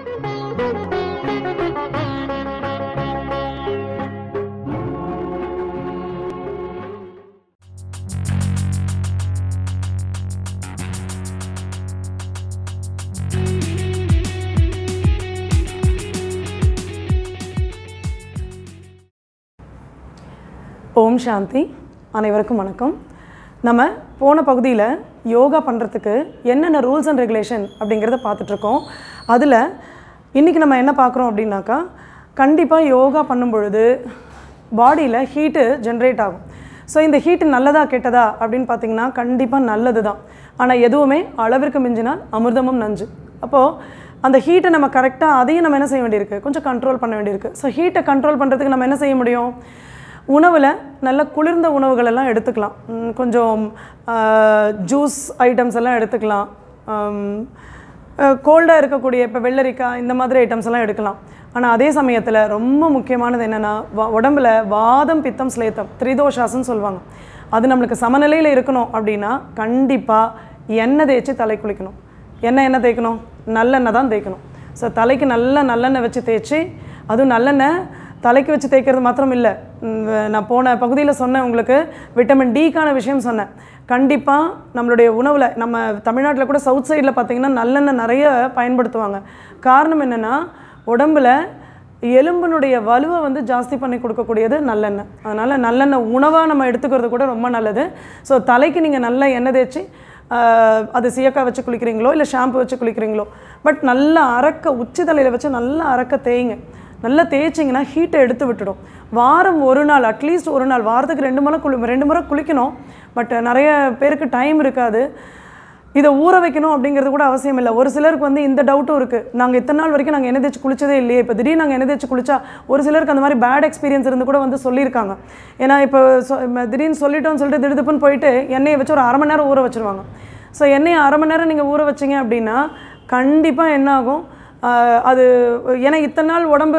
ஓம் சாந்தி அனைவருக்கும் வணக்கம் நம்ம போன பகுதியில் யோகா பண்ணுறதுக்கு என்னென்ன ரூல்ஸ் அண்ட் ரெகுலேஷன் அப்படிங்கிறத பார்த்துட்ருக்கோம் அதில் இன்றைக்கி நம்ம என்ன பார்க்குறோம் அப்படின்னாக்கா கண்டிப்பாக யோகா பண்ணும் பொழுது பாடியில் ஹீட்டு ஜென்ரேட் ஆகும் ஸோ இந்த ஹீட்டு நல்லதா கெட்டதா அப்படின்னு பார்த்தீங்கன்னா கண்டிப்பாக நல்லது தான் ஆனால் எதுவுமே அளவிற்கு மிஞ்சினால் அமிர்தமும் நஞ்சு அப்போது அந்த ஹீட்டை நம்ம கரெக்டாக அதையும் நம்ம என்ன செய்ய வேண்டியிருக்கு கொஞ்சம் கண்ட்ரோல் பண்ண வேண்டியிருக்கு ஸோ ஹீட்டை கண்ட்ரோல் பண்ணுறதுக்கு நம்ம என்ன செய்ய முடியும் உணவில் நல்ல குளிர்ந்த உணவுகள் எல்லாம் எடுத்துக்கலாம் ம், கொஞ்சம் ஜூஸ் ஐட்டம்ஸ் எல்லாம் எடுத்துக்கலாம் கோல்டாக இருக்கக்கூடிய இப்போ வெள்ளரிக்காய் இந்த மாதிரி ஐட்டம்ஸ் எல்லாம் எடுக்கலாம் ஆனால் அதே சமயத்தில் ரொம்ப முக்கியமானது என்னென்னா உடம்புல வாதம் பித்தம் ஸ்லேத்தம் திரிதோஷாஸ்ன்னு சொல்லுவாங்க அது நம்மளுக்கு சமநிலையில் இருக்கணும் அப்படின்னா கண்டிப்பாக எண்ணெய் தேய்ச்சி தலை குளிக்கணும் எண்ணெய் என்ன தேய்க்கணும் நல்லெண்ணெய் தான் தேய்க்கணும் ஸோ தலைக்கு நல்ல நல்லெண்ணெய் வச்சு தேய்ச்சி அதுவும் நல்லெண்ணெய் தலைக்கு வச்சு தேய்க்கிறது மாத்திரம் இல்லை உம், நான் போன பகுதியில் சொன்னேன் உங்களுக்கு விட்டமின் டிக்கான விஷயம் சொன்னேன் கண்டிப்பாக நம்மளுடைய உணவில் நம்ம தமிழ்நாட்டில் கூட சவுத் சைடில் பார்த்தீங்கன்னா நல்லெண்ணெய் நிறைய பயன்படுத்துவாங்க காரணம் என்னென்னா உடம்புல எலும்பினுடைய வலுவை வந்து ஜாஸ்தி பண்ணி கொடுக்கக்கூடியது நல்லெண்ணெய் அதனால் நல்லெண்ணெய் உணவாக நம்ம எடுத்துக்கிறது கூட ரொம்ப நல்லது ஸோ தலைக்கு நீங்கள் நல்ல எண்ணெய் தேய்ச்சி ஆஹ், அது சீயக்காய் வச்சு குளிக்கிறீங்களோ இல்லை ஷாம்பு வச்சு குளிக்கிறீங்களோ பட் நல்லா அறக்க உச்சி தலையில் வச்சு நல்லா அறக்க தேய்ங்க நல்லா தேய்ச்சிங்கன்னா ஹீட்டை எடுத்து விட்டுடும் வாரம் ஒரு நாள் அட்லீஸ்ட் ஒரு நாள் வாரத்துக்கு ரெண்டு முறை குளி ரெண்டு முறை குளிக்கணும் பட் நிறைய பேருக்கு டைம் இருக்காது இதை ஊற வைக்கணும் அப்படிங்கிறது கூட அவசியம் இல்லை ஒரு சிலருக்கு வந்து இந்த டவுட்டும் இருக்குது நாங்கள் இத்தனை நாள் வரைக்கும் நாங்கள் எண்ணெய் தேய்ச்சி குளிச்சதே இல்லையே இப்போ திடீர்னு நாங்கள் எண்ணெய் தேய்ச்சி குளிச்சா ஒரு சிலருக்கு அந்த மாதிரி பேட் எக்ஸ்பீரியன்ஸ் இருந்து கூட வந்து சொல்லியிருக்காங்க ஏன்னா இப்போ சொ- ம- திடீர்னு சொல்லிட்டோம்னு சொல்லிட்டு திடுதுப்புன்னு போயிட்டு எண்ணெயை வச்சு ஒரு அரை மணி நேரம் ஊற வச்சுருவாங்க ஸோ எண்ணெயை அரை மணி நேரம் நீங்கள் ஊற வச்சீங்க அப்படின்னா கண்டிப்பாக என்ன ஆகும் ஆஹ் அது ஏன்னா இத்தனை நாள் உடம்பு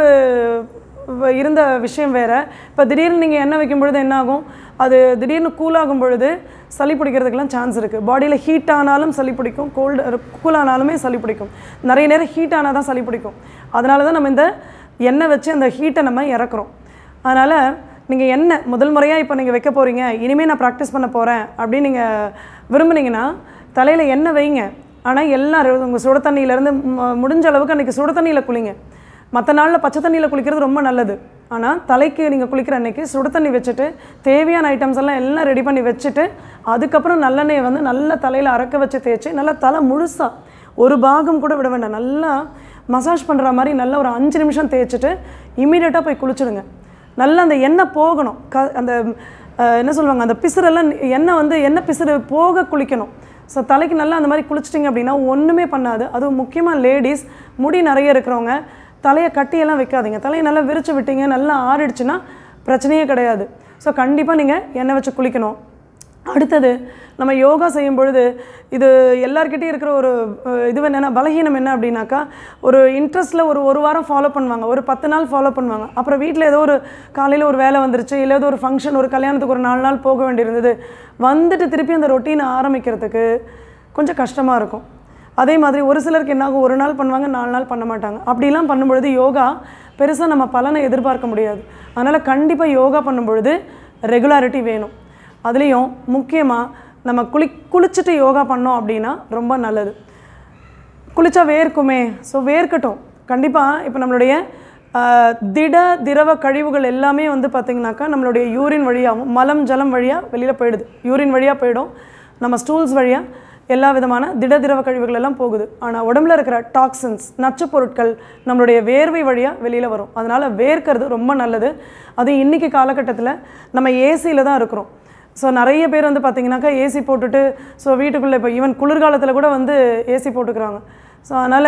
வ- இருந்த விஷயம் வேறு இப்போ திடீர்னு நீங்கள் எண்ணெய் வைக்கும் பொழுது என்ன ஆகும் அது திடீர்னு கூலாகும் பொழுது சளி பிடிக்கிறதுக்கெல்லாம் சான்ஸ் இருக்குது பாடியில் ஹீட் ஆனாலும் சளி பிடிக்கும் கோல்டு கூல் ஆனாலுமே சளி பிடிக்கும் நிறைய நேரம் ஹீட் ஆனால் தான் சளி பிடிக்கும் அதனால தான் நம்ம இந்த எண்ணெய் வச்சு அந்த ஹீட்டை நம்ம இறக்குறோம் அதனால் நீங்கள் எண்ணெய் முதல் முறையாக இப்போ நீங்கள் வைக்க போகிறீங்க இனிமேல் நான் ப்ராக்டிஸ் பண்ண போகிறேன் அப்படின்னு நீங்கள் விரும்புனீங்கன்னா தலையில் எண்ணெய் வைங்க ஆனால் எல்லாரும் உங்கள் சுட தண்ணியிலேருந்து முடிஞ்ச அளவுக்கு அன்றைக்கி சுட தண்ணியில் குளிங்க மற்ற நாளில் பச்சை தண்ணியில் குளிக்கிறது ரொம்ப நல்லது ஆனால் தலைக்கு நீங்கள் குளிக்கிற அன்னைக்கு சுட தண்ணி வச்சுட்டு தேவையான ஐட்டம்ஸ் எல்லாம் எல்லாம் ரெடி பண்ணி வச்சுட்டு அதுக்கப்புறம் நல்லெண்ணெயை வந்து நல்லா தலையில் அறக்க வச்சு தேய்ச்சி நல்லா தலை முழுசாக ஒரு பாகம் கூட விட வேண்டாம் நல்லா மசாஜ் பண்ணுற மாதிரி நல்லா ஒரு அஞ்சு நிமிஷம் தேய்ச்சிட்டு இமீடியட்டாக போய் குளிச்சிடுங்க நல்லா அந்த எண்ணெய் போகணும் க அந்த அஹ், என்ன சொல்லுவாங்க அந்த பிசுறெல்லாம் எண்ணெய் வந்து எண்ணெய் பிசுறு போக குளிக்கணும் ஸோ தலைக்கு நல்லா அந்த மாதிரி குளிச்சிட்டிங்க அப்படின்னா ஒன்றுமே பண்ணாது அதுவும் முக்கியமாக லேடிஸ் முடி நிறைய இருக்கிறவங்க தலையை கட்டியெல்லாம் வைக்காதீங்க தலையை நல்லா விரிச்சு விட்டீங்க நல்லா ஆறிடுச்சுன்னா பிரச்சனையே கிடையாது ஸோ கண்டிப்பாக நீங்கள் எண்ணெய் வச்சு குளிக்கணும் அடுத்தது நம்ம யோகா செய்யும் பொழுது இது எல்லார்கிட்டயும் இருக்கிற ஒரு அஹ், இது என்னென்னா பலகீனம் என்ன அப்படின்னாக்கா ஒரு இன்ட்ரெஸ்ட்டில் ஒரு ஒரு வாரம் ஃபாலோ பண்ணுவாங்க ஒரு பத்து நாள் ஃபாலோ பண்ணுவாங்க அப்புறம் வீட்டில் ஏதோ ஒரு காலையில் ஒரு வேலை வந்துருச்சு இல்லை ஏதோ ஒரு ஃபங்க்ஷன் ஒரு கல்யாணத்துக்கு ஒரு நாலு நாள் போக வேண்டியிருந்தது வந்துட்டு திருப்பி அந்த ரொட்டீனை ஆரம்பிக்கிறதுக்கு கொஞ்சம் கஷ்டமாக இருக்கும் அதே மாதிரி ஒரு சிலருக்கு என்னாகும் ஒரு நாள் பண்ணுவாங்க நாலு நாள் பண்ண மாட்டாங்க அப்படிலாம் பண்ணும்பொழுது யோகா பெருசாக நம்ம பலனை எதிர்பார்க்க முடியாது அதனால் கண்டிப்பாக யோகா பண்ணும்பொழுது ரெகுலாரிட்டி வேணும் அதுலேயும் முக்கியமாக நம்ம குளி குளிச்சுட்டு யோகா பண்ணோம் அப்படின்னா ரொம்ப நல்லது குளிச்சா வேர்க்குமே ஸோ வேர்க்கட்டும் கண்டிப்பாக இப்போ நம்மளுடைய ஆஹ், திட திரவ கழிவுகள் எல்லாமே வந்து பார்த்திங்கனாக்கா நம்மளுடைய யூரின் வழியாகவும் மலம் ஜலம் வழியாக வெளியில் போயிடுது யூரின் வழியாக போயிடும் நம்ம ஸ்டூல்ஸ் வழியாக எல்லா விதமான திட திரவ கழிவுகள் எல்லாம் போகுது ஆனால் உடம்புல இருக்கிற டாக்ஸின்ஸ் நச்சுப் பொருட்கள் நம்மளுடைய வேர்வை வழியாக வெளியில் வரும் அதனால் வேர்க்கிறது ரொம்ப நல்லது அது இன்றைக்கி காலகட்டத்தில் நம்ம ஏசியில் தான் இருக்கிறோம் ஸோ நிறைய பேர் வந்து பார்த்தீங்கன்னாக்கா ஏசி போட்டுட்டு ஸோ வீட்டுக்குள்ளே இப்போ ஈவன் குளிர்காலத்தில் கூட வந்து ஏசி போட்டுக்கிறாங்க ஸோ அதனால்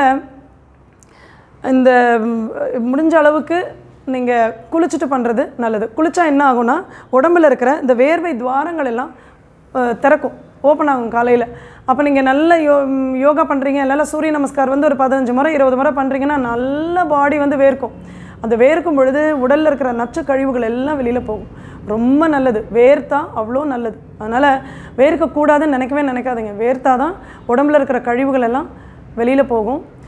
இந்த ம், முடிஞ்ச அளவுக்கு நீங்கள் குளிச்சுட்டு பண்ணுறது நல்லது குளிச்சா என்ன ஆகும்னா உடம்புல இருக்கிற இந்த வேர்வை துவாரங்கள் எல்லாம் அஹ், திறக்கும் ஓப்பன் ஆகும் காலையில் அப்போ நீங்கள் நல்ல யோ ம், யோகா பண்ணுறீங்க நல்ல சூரிய நமஸ்கார் வந்து ஒரு பதினஞ்சு முறை இருபது முறை பண்ணுறீங்கன்னா நல்ல பாடி வந்து வேர்க்கும் அந்த வேர்க்கும் பொழுது உடலில் இருக்கிற நச்சு கழிவுகள் எல்லாம் வெளியில் போகும் ரொம்ப நல்லது வேர்த்தா அவ்வளோ நல்லது அதனால் வேர்க்கக்கூடாதுன்னு நினைக்கவே நினைக்காதீங்க வேர்த்தா தான் உடம்புல இருக்கிற கழிவுகள் எல்லாம் வெளியில் போகும்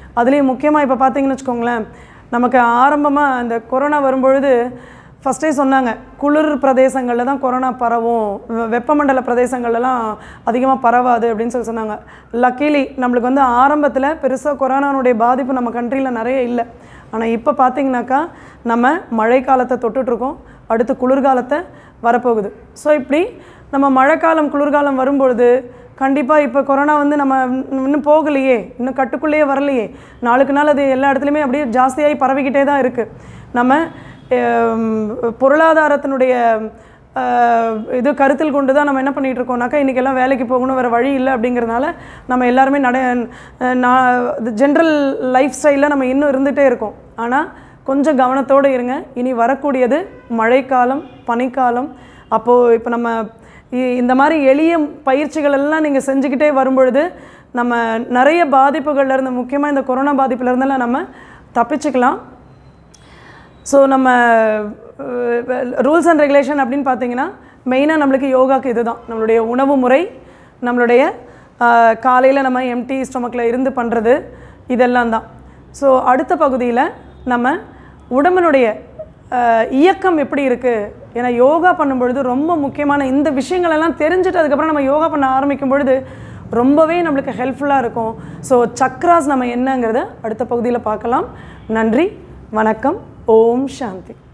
அதுலேயும் முக்கியமாக இப்போ பார்த்தீங்கன்னு வச்சுக்கோங்களேன் நமக்கு ஆரம்பமாக அந்த கொரோனா வரும்பொழுது ஃபஸ்ட்டே சொன்னாங்க குளிர் பிரதேசங்களில் தான் கொரோனா பரவும் வெ- வெப்பமண்டல பிரதேசங்கள்லாம் அதிகமாக பரவாது அப்படின்னு சொல்லி சொன்னாங்க லக்கீலி நம்மளுக்கு வந்து ஆரம்பத்தில் பெருசாக கொரோனானுடைய பாதிப்பு நம்ம கண்ட்ரியில் நிறைய இல்லை ஆனால் இப்போ பார்த்தீங்கன்னாக்கா நம்ம மழை காலத்தை தொட்டுட்ருக்கோம் அடுத்து குளிர்காலத்தை வரப்போகுது ஸோ இப்படி நம்ம மழைக்காலம் குளிர்காலம் வரும்பொழுது கண்டிப்பாக இப்போ கொரோனா வந்து நம்ம இன்னும் இன்னும் போகலையே இன்னும் கட்டுக்குள்ளேயே வரலையே நாளுக்கு நாள் அது எல்லா இடத்துலையுமே அப்படியே ஜாஸ்தியாகி பரவிக்கிட்டே தான் இருக்குது நம்ம ஹம், பொருளாதாரத்தினுடைய அஹ், இது கருத்தில் கொண்டு தான் நம்ம என்ன பண்ணிகிட்டு இருக்கோம்னாக்கா இன்றைக்கெல்லாம் வேலைக்கு போகணும் வேறு வழி இல்லை அப்படிங்கிறதுனால நம்ம எல்லாருமே நட ஜென்ரல் லைஃப் ஸ்டைலில் நம்ம இன்னும் இருந்துகிட்டே இருக்கோம் ஆனால் கொஞ்சம் கவனத்தோடு இருங்க இனி வரக்கூடியது மழைக்காலம் பனிக்காலம் அப்போது இப்போ நம்ம இ- இந்த மாதிரி எளிய பயிற்சிகள் எல்லாம் நீங்கள் செஞ்சுக்கிட்டே வரும்பொழுது நம்ம நிறைய பாதிப்புகள்ல இருந்து முக்கியமாக இந்த கொரோனா பாதிப்புல இருந்தெல்லாம் நம்ம தப்பிச்சுக்கலாம் ஸோ நம்ம ரூல்ஸ் அண்ட் ரெகுலேஷன் அப்படின்னு பார்த்தீங்கன்னா மெயினாக நம்மளுக்கு யோகாக்கு இதுதான் நம்மளுடைய உணவு முறை நம்மளுடைய காலையில் நம்ம எம்டி ஸ்டொமக்கில் இருந்து பண்ணுறது இதெல்லாம் தான் ஸோ அடுத்த பகுதியில் நம்ம உடம்பினுடைய அஹ், இயக்கம் எப்படி இருக்குது ஏன்னா யோகா பண்ணும் பொழுது ரொம்ப முக்கியமான இந்த விஷயங்கள் எல்லாம் தெரிஞ்சுட்டு அதுக்கப்புறம் நம்ம யோகா பண்ண ஆரம்பிக்கும் பொழுது ரொம்பவே நம்மளுக்கு ஹெல்ப்ஃபுல்லாக இருக்கும் ஸோ சக்ராஸ் நம்ம என்னங்கிறத அடுத்த பகுதியில் பார்க்கலாம் நன்றி வணக்கம் ஓம் சாந்தி